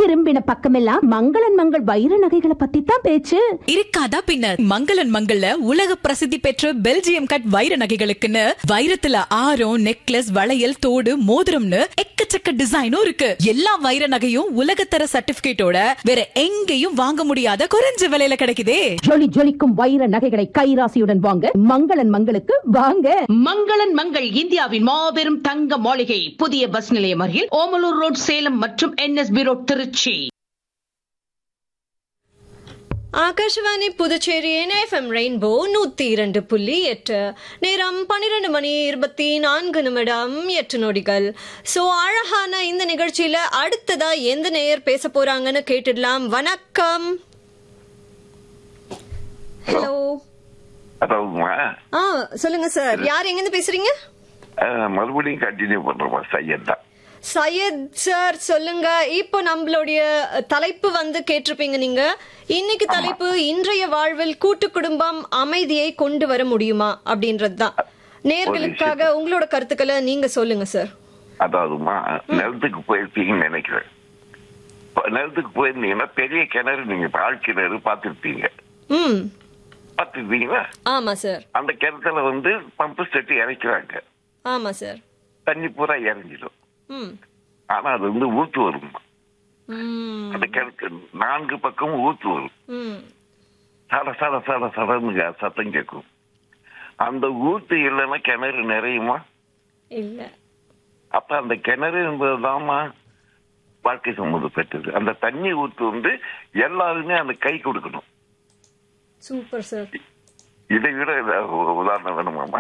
திரும்பின பக்கமெல்லாம் மங்களன் மங்கள் வைர நகைகளை பத்தி தான் பேச்சு இருக்காதா பின்ன மங்களன் மங்கள்ல உலக பிரசித்தி பெற்ற பெல்ஜியம் கட் வைர நகைகளுக்குன்னு வைரத்துல ஆரம் நெக்லஸ் வளையல் தோடு மோதிரம்னு எக்கச்சக்க டிசைனும் இருக்கு எல்லா வைர நகையும் உலகத்தர சர்டிபிகேட்டோட வேற எங்கேயும் வாங்க முடியாத குறைஞ்ச விலையில கிடைக்குதே ஜொலி ஜொலிக்கும் வைர நகைகளை கைராசியுடன் வாங்க மங்களன் மங்களுக்கு வாங்க மங்களன் மங்கள் இந்தியாவின் மாபெரும் தங்க மாளிகை புதிய பஸ் நிலையம் அருகில் ஓமலூர் ரோட் சேலம் மற்றும் NSB road Trichy Akashvani Puducherry FM rainbow நூத்தி இரண்டு புள்ளி எட்டு நேரம் பன்னிரெண்டு மணி இருபத்தி நான்கு நிமிடம் எட்டு நொடிகள் சோ அழகான இந்த நிகழ்ச்சியில அடுத்ததா எந்த நேயர் பேச போறாங்கன்னு கேட்டுடலாம் வணக்கம் ஹலோ அதாவதுமா ஆ சொல்லுங்க சார் யார் எங்கிருந்து பேசுறீங்க அஹ், மறுபடியும் கண்டினியூ பண்றோமா சையத் தான் சையத் சார் சொல்லுங்க இப்போ நம்மளுடைய தலைப்பு வந்து கேட்டிருப்பீங்க நீங்க இன்னைக்கு தலைப்பு இன்றைய வாழ்வில் கூட்டு குடும்பம் அமைதியை கொண்டு வர முடியுமா அப்படின்றது தான் நேர்களுக்காக உங்களோட கருத்துக்களை நீங்க சொல்லுங்க சார் அதாவதுமா நிலத்துக்கு போயிருப்பீங்கன்னு நினைக்கிறேன் இப்ப நிலத்துக்கு போயிருந்தீங்கன்னா பெரிய கிணறு நீங்க பால் கிணறு பார்த்துருப்பீங்க ம் பார்த்துருப்பீங்களா ஆமா சார் அந்த கிணத்துல வந்து பம்பு செட்டு இறக்கிறாங்க ஆமா சார் தண்ணி பூரா இறங்கிடும் ம் ஆனா அது வந்து ஊத்து வரும் ம் அந்த கிணத்து நான்கு பக்கமும் ஊத்து வரும் ம் சட சட சட சடன்னு சத்தம் கேட்கும் அந்த ஊத்து இல்லைன்னா கிணறு நிறையுமா இல்ல அப்ப அந்த கிணறு என்பதுதாம்மா வாழ்க்கை சம்மந்தப்பட்டது அந்த தண்ணி ஊத்து வந்து எல்லாருமே அந்த கை கொடுக்கணும் சூப்பர் சார் இதை விட ஏதாவது ஒரு உதாரணம் வேணுமாமா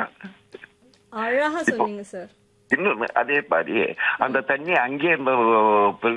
அழகா சொன்னீங்க சார் இன்னொன்னு அதே மாதிரி அந்த தண்ணி அங்கே இருந்த